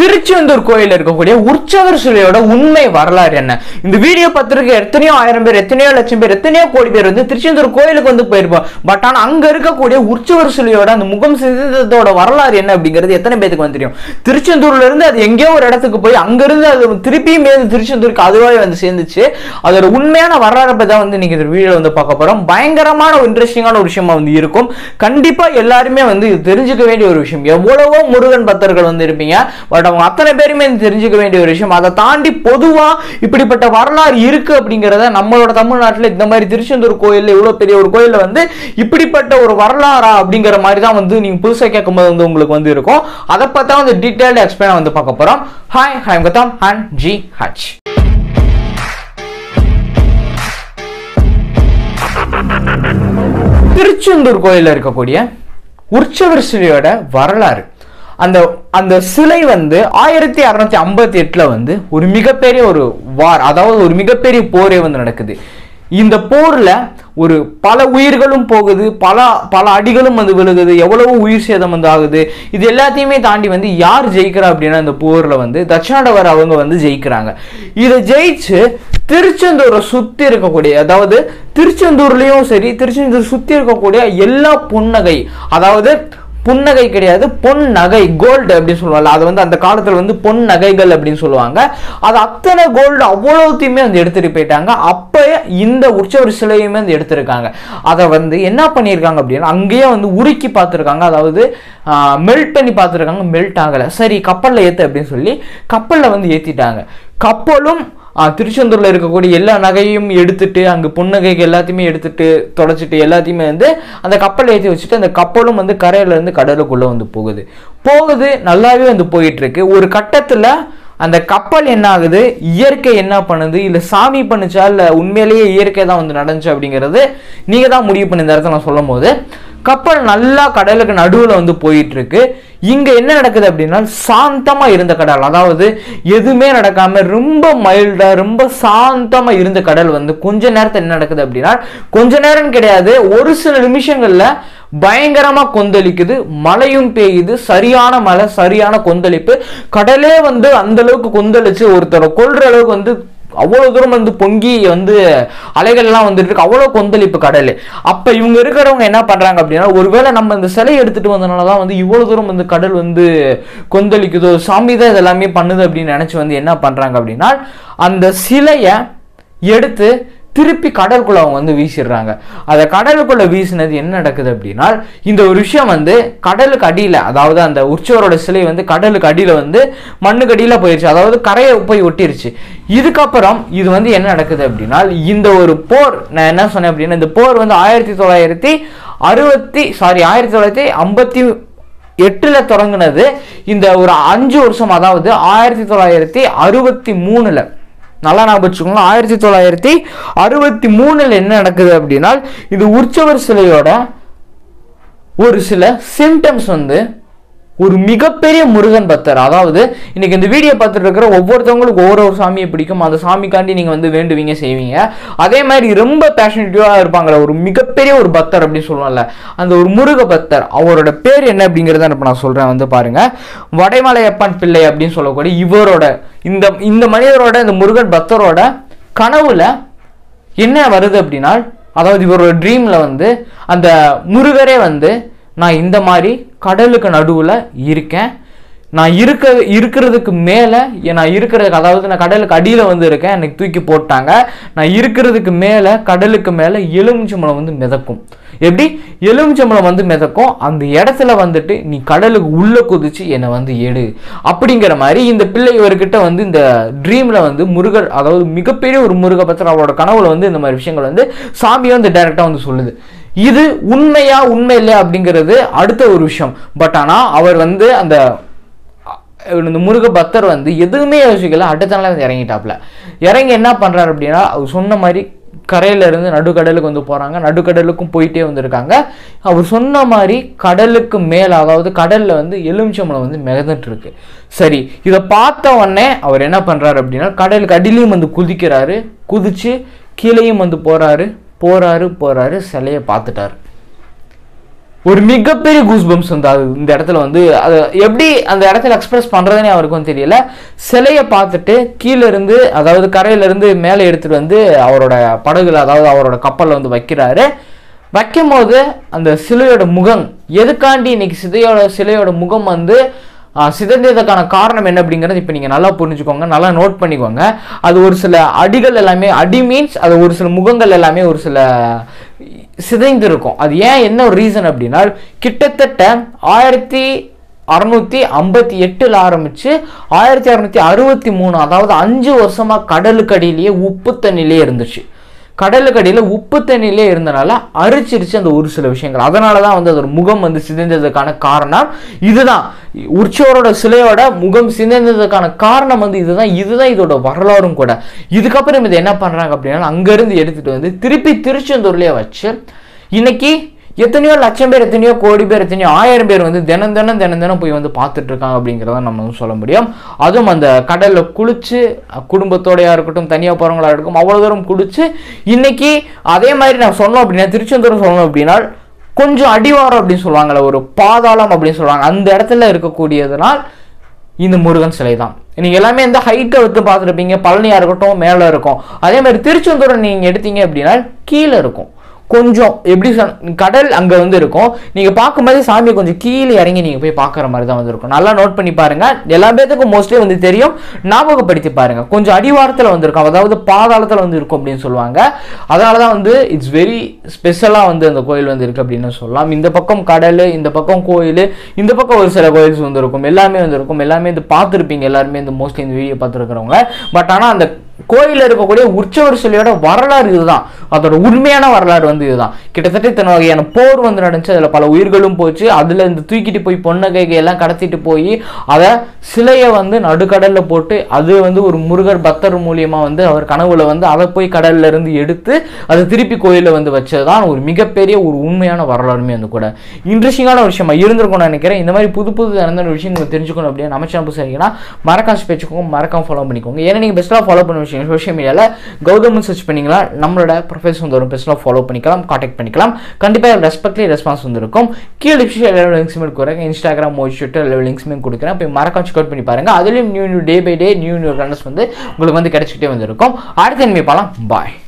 திருச்செந்தூர் கோயில் இருக்கக்கூடிய உற்சவர் சிலையோட உண்மை வரலாறு என்ன இந்த வீடியோ பார்த்துருக்க எத்தனையோ ஆயிரம் பேர் எத்தனையோ லட்சம் பேர் எத்தனையோ கோடி பேர் வந்து திருச்செந்தூர் கோயிலுக்கு வந்து போயிருப்போம் பட் ஆனா அங்க இருக்கக்கூடிய உற்சவர் சிலையோட அந்த முகம் சிதைத்ததோட வரலாறு என்ன அப்படிங்கிறது எத்தனை பேருக்கு வந்து தெரியும் திருச்செந்தூர்ல இருந்து அது எங்கேயோ ஒரு இடத்துக்கு போய் அங்க இருந்து அது திருப்பியும் மேலும் திருச்செந்தூருக்கு அதுவாக வந்து சேர்ந்துச்சு அதோட உண்மையான வரலாறை பத்தி தான் வந்து நீங்க இந்த வீடியோ வந்து பார்க்க போறோம் பயங்கரமான ஒரு இன்ட்ரெஸ்டிங்கான ஒரு விஷயமா வந்து இருக்கும் கண்டிப்பா எல்லாருமே வந்து இது தெரிஞ்சுக்க வேண்டிய ஒரு விஷயம் எவ்வளவோ முருகன் பக்தர்கள் வந்து இருப்பீங்க பட் அவங்க அத்தனை பேருமே இது தெரிஞ்சுக்க வேண்டிய ஒரு விஷயம் அதை தாண்டி பொதுவா இப்படிப்பட்ட வரலாறு இருக்கு அப்படிங்கிறத நம்மளோட தமிழ்நாட்டுல இந்த மாதிரி திருச்செந்தூர் கோயில்ல இவ்வளவு பெரிய ஒரு கோயில்ல வந்து இப்படிப்பட்ட ஒரு வரலாறா அப்படிங்கிற மாதிரி தான் வந்து நீங்க புதுசா கேட்கும்போது வந்து உங்களுக்கு வந்து இருக்கும் அதை பார்த்தா வந்து டீடைல்டு எக்ஸ்பிளைன் வந்து பார்க்க போறோம் ஹாய் ஹாய் கதாம் அண்ட் ஜி ஹச் திருச்செந்தூர் கோயில்ல இருக்கக்கூடிய உற்சவர் சிலையோட வரலாறு அந்த அந்த சிலை வந்து ஆயிரத்தி அறுநூத்தி ஐம்பத்தி எட்டுல வந்து ஒரு மிகப்பெரிய ஒரு வார் அதாவது ஒரு மிகப்பெரிய போரே வந்து நடக்குது இந்த போர்ல ஒரு பல உயிர்களும் போகுது பல பல அடிகளும் வந்து விழுகுது எவ்வளவு உயிர் சேதம் வந்து ஆகுது இது எல்லாத்தையுமே தாண்டி வந்து யார் ஜெயிக்கிறா அப்படின்னா இந்த போர்ல வந்து தட்சிணாடவர் அவங்க வந்து ஜெயிக்கிறாங்க இதை ஜெயிச்சு திருச்செந்தூரை சுத்தி இருக்கக்கூடிய அதாவது திருச்செந்தூர்லயும் சரி திருச்செந்தூர் சுத்தி இருக்கக்கூடிய எல்லா புன்னகை அதாவது புன்னகை கிடையாது பொன் நகை கோல்டு அப்படின்னு சொல்லுவாங்க அது வந்து அந்த காலத்துல வந்து பொன் நகைகள் அப்படின்னு சொல்லுவாங்க அது அத்தனை கோல்டு அவ்வளோத்தையுமே வந்து எடுத்துட்டு போயிட்டாங்க அப்ப இந்த உற்சவர் சிலையுமே வந்து எடுத்திருக்காங்க அதை வந்து என்ன பண்ணியிருக்காங்க அப்படின்னா அங்கேயே வந்து உருக்கி பார்த்துருக்காங்க அதாவது மெல்ட் பண்ணி பார்த்துருக்காங்க மெல்ட் ஆகலை சரி கப்பலில் ஏற்று அப்படின்னு சொல்லி கப்பலில் வந்து ஏற்றிட்டாங்க கப்பலும் ஆஹ் திருச்செந்தூர்ல இருக்கக்கூடிய எல்லா நகையும் எடுத்துட்டு அங்க பொன்னகைகள் எல்லாத்தையுமே எடுத்துட்டு தொடச்சிட்டு எல்லாத்தையுமே வந்து அந்த கப்பல் ஏற்றி வச்சுட்டு அந்த கப்பலும் வந்து கரையில இருந்து கடலுக்குள்ள வந்து போகுது போகுது நல்லாவே வந்து போயிட்டு இருக்கு ஒரு கட்டத்துல அந்த கப்பல் என்ன ஆகுது இயற்கை என்ன பண்ணுது இல்ல சாமி பண்ணுச்சா இல்ல உண்மையிலேயே இயற்கை தான் வந்து நடந்துச்சு அப்படிங்கிறது நீங்க தான் முடிவு பண்ணி இந்த இடத்துல நான் சொல்லும் போது கப்பல் நல்லா கடலுக்கு நடுவில் வந்து போயிட்டு இருக்கு இங்க என்ன நடக்குது அப்படின்னா சாந்தமா இருந்த கடல் அதாவது எதுவுமே நடக்காம ரொம்ப மைல்டா ரொம்ப சாந்தமா இருந்த கடல் வந்து கொஞ்ச நேரத்தில் என்ன நடக்குது அப்படின்னா கொஞ்ச நேரம் கிடையாது ஒரு சில நிமிஷங்கள்ல பயங்கரமா கொந்தளிக்குது மழையும் பெய்யுது சரியான மழை சரியான கொந்தளிப்பு கடலே வந்து அந்த அளவுக்கு கொந்தளிச்சு ஒருத்தரை கொல்ற அளவுக்கு வந்து அவ்வளவு தூரம் வந்து பொங்கி வந்து அலைகள் எல்லாம் வந்துட்டு இருக்கு அவ்வளவு கொந்தளிப்பு கடல் அப்ப இவங்க இருக்கிறவங்க என்ன பண்றாங்க அப்படின்னா ஒருவேளை நம்ம இந்த சிலையை எடுத்துட்டு வந்தனாலதான் வந்து இவ்வளவு தூரம் வந்து கடல் வந்து கொந்தளிக்குதோ சாமி தான் இதெல்லாமே பண்ணுது அப்படின்னு நினைச்சு வந்து என்ன பண்றாங்க அப்படின்னா அந்த சிலையை எடுத்து திருப்பி கடலுக்குள்ள அவங்க வந்து வீசிடுறாங்க அதை கடலுக்குள்ள வீசினது என்ன நடக்குது அப்படின்னா இந்த ஒரு விஷயம் வந்து கடலுக்கு அடியில அதாவது அந்த உற்சவரோட சிலை வந்து கடலுக்கு அடியில வந்து மண்ணுக்கு அடியில போயிருச்சு அதாவது கரையை போய் ஒட்டிருச்சு இதுக்கப்புறம் இது வந்து என்ன நடக்குது அப்படின்னா இந்த ஒரு போர் நான் என்ன சொன்னேன் அப்படின்னா இந்த போர் வந்து ஆயிரத்தி தொள்ளாயிரத்தி அறுபத்தி சாரி ஆயிரத்தி தொள்ளாயிரத்தி ஐம்பத்தி எட்டுல தொடங்கினது இந்த ஒரு அஞ்சு வருஷம் அதாவது ஆயிரத்தி தொள்ளாயிரத்தி அறுபத்தி மூணுல நல்லா ஞாபகம் வச்சுக்கோங்க ஆயிரத்தி தொள்ளாயிரத்தி அறுபத்தி மூணுல என்ன நடக்குது அப்படின்னா இது உற்சவர் சிலையோட ஒரு சில சிம்டம்ஸ் வந்து ஒரு மிகப்பெரிய முருகன் பக்தர் அதாவது இன்னைக்கு இந்த வீடியோ பார்த்துட்டு இருக்கிற ஒவ்வொருத்தவங்களுக்கு ஒவ்வொரு ஒரு சாமியை பிடிக்கும் அந்த சாமிக்காண்டி நீங்க வந்து வேண்டுவீங்க செய்வீங்க அதே மாதிரி ரொம்ப பேஷனேட்டிவாக இருப்பாங்களே ஒரு மிகப்பெரிய ஒரு பக்தர் அப்படின்னு சொல்லுவாங்கல்ல அந்த ஒரு முருக பக்தர் அவரோட பேர் என்ன அப்படிங்கிறத இப்போ நான் சொல்றேன் வந்து பாருங்க வடைமலையப்பன் பிள்ளை அப்படின்னு சொல்லக்கூடிய இவரோட இந்த இந்த மனிதரோட இந்த முருகன் பக்தரோட கனவுல என்ன வருது அப்படின்னா அதாவது இவரோட ட்ரீம்ல வந்து அந்த முருகரே வந்து நான் இந்த மாதிரி கடலுக்கு நடுவில் இருக்கேன் நான் இருக்க இருக்கிறதுக்கு மேலே நான் இருக்கிறதுக்கு அதாவது நான் கடலுக்கு அடியில் வந்து இருக்கேன் எனக்கு தூக்கி போட்டாங்க நான் இருக்கிறதுக்கு மேலே கடலுக்கு மேலே எலுமிச்சம்பழம் வந்து மிதக்கும் எப்படி எலுமிச்சம்பழம் வந்து மிதக்கும் அந்த இடத்துல வந்துட்டு நீ கடலுக்கு உள்ள குதிச்சு என்னை வந்து எடு அப்படிங்கிற மாதிரி இந்த பிள்ளை இவர்கிட்ட வந்து இந்த ட்ரீம்ல வந்து முருகர் அதாவது மிகப்பெரிய ஒரு முருக பத்திரம் அவரோட கனவுல வந்து இந்த மாதிரி விஷயங்கள் வந்து சாமியை வந்து டைரக்டா வந்து சொல்லுது இது உண்மையா உண்மை இல்லையா அப்படிங்கிறது அடுத்த ஒரு விஷயம் பட் ஆனா அவர் வந்து அந்த இந்த முருக பக்தர் வந்து எதுவுமே யோசிக்கல அடுத்த நாள் வந்து இறங்கிட்டாப்ல இறங்கி என்ன பண்றாரு அப்படின்னா அவர் சொன்ன மாதிரி கரையில இருந்து நடுக்கடலுக்கு வந்து போறாங்க நடுக்கடலுக்கும் போயிட்டே வந்திருக்காங்க அவர் சொன்ன மாதிரி கடலுக்கு மேல அதாவது கடல்ல வந்து எலுமிச்சம்பழம் வந்து மிதந்துட்டு இருக்கு சரி இதை பார்த்த உடனே அவர் என்ன பண்றாரு அப்படின்னா கடலுக்கு அடியிலையும் வந்து குதிக்கிறாரு குதிச்சு கீழேயும் வந்து போறாரு போறாரு போறாரு சிலையை பார்த்துட்டாரு ஒரு மிகப்பெரிய கூஸ்பம்ஸ் வந்து அது இந்த இடத்துல வந்து அது எப்படி அந்த இடத்துல எக்ஸ்பிரஸ் பண்றதுனே அவருக்கும் தெரியல சிலையை பார்த்துட்டு கீழே இருந்து அதாவது கரையில இருந்து மேலே எடுத்துட்டு வந்து அவரோட படகுல அதாவது அவரோட கப்பல்ல வந்து வைக்கிறாரு வைக்கும் போது அந்த சிலையோட முகம் எதுக்காண்டி இன்னைக்கு சிதையோட சிலையோட முகம் வந்து ஆஹ், சிதைந்ததுக்கான காரணம் என்ன அப்படிங்கிறது இப்போ நீங்கள் நல்லா புரிஞ்சுக்கோங்க நல்லா நோட் பண்ணிக்கோங்க அது ஒரு சில அடிகள் எல்லாமே அடி மீன்ஸ் அது ஒரு சில முகங்கள் எல்லாமே ஒரு சில சிதைந்திருக்கும் அது ஏன் என்ன ஒரு ரீசன் அப்படின்னா கிட்டத்தட்ட ஆயிரத்தி அறுநூத்தி ஐம்பத்தி எட்டுல ஆரம்பிச்சு ஆயிரத்தி அறுநூத்தி அறுபத்தி மூணு அதாவது அஞ்சு வருஷமா கடலுக்கு அடியிலேயே உப்பு தண்ணிலே இருந்துச்சு கடலுக்கு அடியில உப்பு தண்ணிலே இருந்தனால அரிச்சிருச்சு அந்த ஒரு சில விஷயங்கள் அதனால தான் வந்து அதோட முகம் வந்து சிதைந்ததுக்கான காரணம் இதுதான் உற்சவரோட சிலையோட முகம் சிதைந்ததுக்கான காரணம் வந்து இதுதான் இதுதான் இதோட வரலாறும் கூட இதுக்கப்புறம் இது என்ன பண்றாங்க அப்படின்னா அங்கிருந்து எடுத்துட்டு வந்து திருப்பி திருச்செந்தூர்லயே வச்சு இன்னைக்கு எத்தனையோ லட்சம் பேர் எத்தனையோ கோடி பேர் எத்தனையோ ஆயிரம் பேர் வந்து தினம் தினம் தினம் தினம் போய் வந்து பார்த்துட்டு இருக்காங்க அப்படிங்கிறத நம்ம வந்து சொல்ல முடியும் அதுவும் அந்த கடல்ல குளிச்சு அஹ், குடும்பத்தோடயா இருக்கட்டும் தனியா போறவங்களா இருக்கட்டும் அவ்வளவு தூரம் குளிச்சு இன்னைக்கு அதே மாதிரி நான் சொன்னோம் அப்படின்னா திருச்செந்தூர் சொல்லணும் அப்படின்னா கொஞ்சம் அடிவாரம் அப்படின்னு சொல்லுவாங்கல்ல ஒரு பாதாளம் அப்படின்னு சொல்லுவாங்க அந்த இடத்துல இருக்கக்கூடியதுனால் இந்த முருகன் சிலை தான் நீங்க எல்லாமே இந்த ஹைட்டை வந்து பார்த்துருப்பீங்க பழனியா இருக்கட்டும் மேலே இருக்கும் அதே மாதிரி திருச்செந்தூரை நீங்க எடுத்தீங்க அப்படின்னா கீழே இருக்கும் கொஞ்சம் எப்படி சொல் கடல் அங்க வந்து இருக்கும் நீங்க பார்க்கும்போது சாமி கொஞ்சம் கீழே இறங்கி நீங்க போய் பார்க்குற மாதிரி தான் வந்து இருக்கும் நல்லா நோட் பண்ணி பாருங்க எல்லா பேத்துக்கும் மோஸ்ட்லி வந்து தெரியும் ஞாபகப்படுத்தி பாருங்க கொஞ்சம் அடிவாரத்துல வந்து இருக்கும் அதாவது பாதாளத்துல வந்து இருக்கும் அப்படின்னு சொல்லுவாங்க அதனால தான் வந்து இட்ஸ் வெரி ஸ்பெஷலாக வந்து அந்த கோயில் வந்து இருக்கு அப்படின்னு சொல்லலாம் இந்த பக்கம் கடல் இந்த பக்கம் கோயில் இந்த பக்கம் ஒரு சில கோயில்ஸ் வந்து இருக்கும் எல்லாமே வந்து இருக்கும் எல்லாமே இது பார்த்துருப்பீங்க எல்லாருமே இந்த மோஸ்ட்லி இந்த வீடியோ பார்த்துருக்கிறவங்க பட் ஆனால் அந்த கோயிலில் இருக்கக்கூடிய உற்சவர் சிலையோட வரலாறு இதுதான் அதோட உண்மையான வரலாறு வந்து இதுதான் கிட்டத்தட்ட இத்தனை வகையான போர் வந்து நடந்துச்சு அதில் பல உயிர்களும் போச்சு அதில் இந்த தூக்கிட்டு போய் பொன்னகைகை எல்லாம் கடத்திட்டு போய் அதை சிலையை வந்து நடுக்கடல்ல போட்டு அது வந்து ஒரு முருகர் பக்தர் மூலியமா வந்து அவர் கனவுல வந்து அதை போய் கடல்ல இருந்து எடுத்து அதை திருப்பி கோயிலில் வந்து வச்சதுதான் ஒரு மிகப்பெரிய ஒரு உண்மையான வரலாறுமே வந்து கூட இன்ட்ரெஸ்டிங்கான விஷயமா இருந்திருக்கும்னு நினைக்கிறேன் இந்த மாதிரி புது புது நடந்த விஷயங்கள் தெரிஞ்சுக்கணும் அப்படின்னு நம்ம சேனல் சரிங்கன்னா மறக்காம பேச்சுக்கோங்க மறக்காம ஃபாலோ பண்ணிக்கோங்க ஏன்னா நீங்கள் பெஸ்ட்டாக ஃபாலோ பண்ண விஷயம் சோஷியல் மீடியாவில் கௌதம்னு சர்ச் பண்ணீங்களா நம்மளோட ப்ரொஃபைல்ஸ் வந்து வரும் பெஸ்ட்டாக ஃபாலோ பண்ணிக்கலாம் காண்டாக்ட் பண்ணிக்கலாம் கண்டிப்பாக ரெஸ்பெக்ட்லி ரெஸ்பான்ஸ் வந்து இருக்கும் கீழே டிஸ்கிரிப்ஷன் எல்லா லிங்க்ஸுமே கொடுக்குறேன் இன்ஸ்டாகிராம் மோஜ் ட்விட்டர் எல்லா லிங்க்ஸுமே கொடுக்குறேன் போய் மறக்காம செக் அவுட் பண்ணி பாருங்க அதுலேயும் new new day by day new new runners வந்து உங்களுக்கு வந்து கிடைச்சிக்கிட்டே வந்து இருக்கும் அடுத்த இனிமே பார்க்கலாம் பாய்